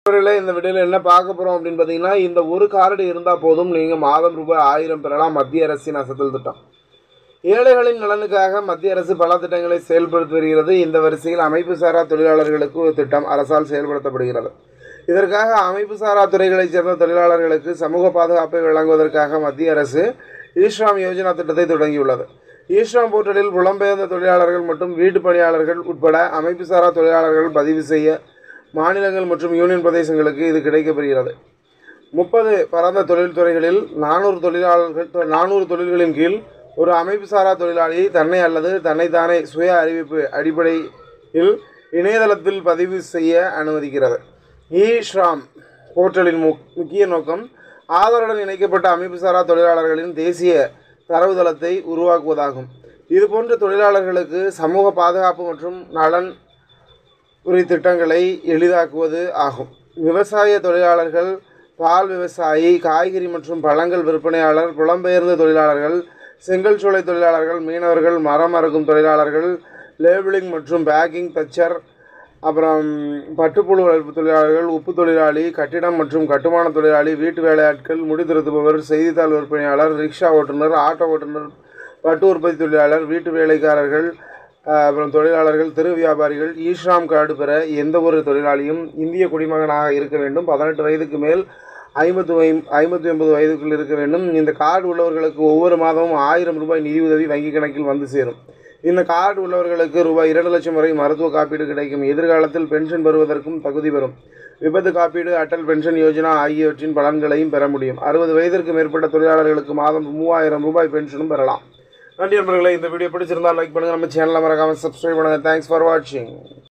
நண்பர்களே இந்த வீடியோவில் என்ன பார்க்க போகிறோம் அப்படின்னு பார்த்தீங்கன்னா இந்த ஒரு கார்டு இருந்தால் போதும் நீங்கள் மாதம் ரூபாய் ஆயிரம் பெறலாம் மத்திய அரசின் அசத்தல் திட்டம் ஏழைகளின் நலனுக்காக மத்திய அரசு பல திட்டங்களை செயல்படுத்தி வருகிறது இந்த வரிசையில் அமைப்பு சாரா தொழிலாளர்களுக்கு ஒரு திட்டம் அரசால் செயல்படுத்தப்படுகிறது இதற்காக அமைப்பு சாரா துறைகளைச் சேர்ந்த தொழிலாளர்களுக்கு சமூக பாதுகாப்பை வழங்குவதற்காக மத்திய அரசு ஈஸ்ராம் யோஜனா திட்டத்தை தொடங்கியுள்ளது ஈஸ்ராம் போர்ட்டலில் புலம்பெயர்ந்த தொழிலாளர்கள் மற்றும் வீட்டு பணியாளர்கள் உட்பட அமைப்பு சாரா தொழிலாளர்கள் பதிவு செய்ய மாநிலங்கள் மற்றும் யூனியன் பிரதேசங்களுக்கு இது கிடைக்கப்பெறுகிறது முப்பது பரந்த தொழில்துறைகளில் நானூறு தொழிலாளர்கள் நானூறு தொழில்களின் கீழ் ஒரு அமைப்பு சாரா தொழிலாளி தன்னை அல்லது தன்னைத்தானே சுய அறிவிப்பு அடிப்படையில் இணையதளத்தில் பதிவு செய்ய அனுமதிக்கிறது இ ஷ்ராம் போர்ட்டலின் முக் முக்கிய நோக்கம் ஆதாருடன் இணைக்கப்பட்ட அமைப்பு சாரா தொழிலாளர்களின் தேசிய தரவுதளத்தை உருவாக்குவதாகும் இதுபோன்ற தொழிலாளர்களுக்கு சமூக பாதுகாப்பு மற்றும் நலன் உரி திட்டங்களை எளிதாக்குவது ஆகும் விவசாய தொழிலாளர்கள் பால் விவசாயி காய்கறி மற்றும் பழங்கள் விற்பனையாளர் புலம்பெயர்ந்த தொழிலாளர்கள் செங்கல் சூளை தொழிலாளர்கள் மீனவர்கள் மரம் அறுக்கும் தொழிலாளர்கள் லேபிளிங் மற்றும் பேக்கிங் தச்சர் அப்புறம் பட்டுப்புழு வளர்ப்பு தொழிலாளர்கள் உப்பு தொழிலாளி கட்டிடம் மற்றும் கட்டுமான தொழிலாளி வீட்டு வேலையாட்கள் முடி திருத்துபவர் செய்தித்தாள் விற்பனையாளர் ரிக்ஷா ஓட்டுநர் ஆட்டோ ஓட்டுநர் பட்டு உற்பத்தி தொழிலாளர் வீட்டு வேலைக்காரர்கள் அஹ், அப்புறம் தொழிலாளர்கள் தெரு வியாபாரிகள் ஈஸ்ராம் கார்டு பெற எந்த ஒரு தொழிலாளியும் இந்திய குடிமகனாக இருக்க வேண்டும் பதினெட்டு வயதுக்கு மேல் ஐம்பத்து வை ஐம்பத்தி ஒன்பது வயதுக்குள் இருக்க வேண்டும் இந்த கார்டு உள்ளவர்களுக்கு ஒவ்வொரு மாதமும் ஆயிரம் ரூபாய் நிதியுதவி வங்கி கணக்கில் வந்து சேரும் இந்த கார்டு உள்ளவர்களுக்கு ரூபாய் இரண்டு லட்சம் வரை மருத்துவ காப்பீடு கிடைக்கும் எதிர்காலத்தில் பென்ஷன் பெறுவதற்கும் தகுதி பெறும் விபத்து காப்பீடு அட்டல் பென்ஷன் யோஜனா ஆகியவற்றின் பலன்களையும் பெற முடியும் அறுபது வயதிற்கு மேற்பட்ட தொழிலாளர்களுக்கு மாதம் மூவாயிரம் ரூபாய் பென்ஷனும் பெறலாம் நன்றி நண்பர்களே இந்த வீடியோ பிடிச்சிருந்தால் லைக் பண்ணுங்கள் நம்ம சேனலை மறக்காமல் சப்ஸ்கிரைப் பண்ணுங்கள் தேங்க்ஸ் ஃபார் வாட்சிங்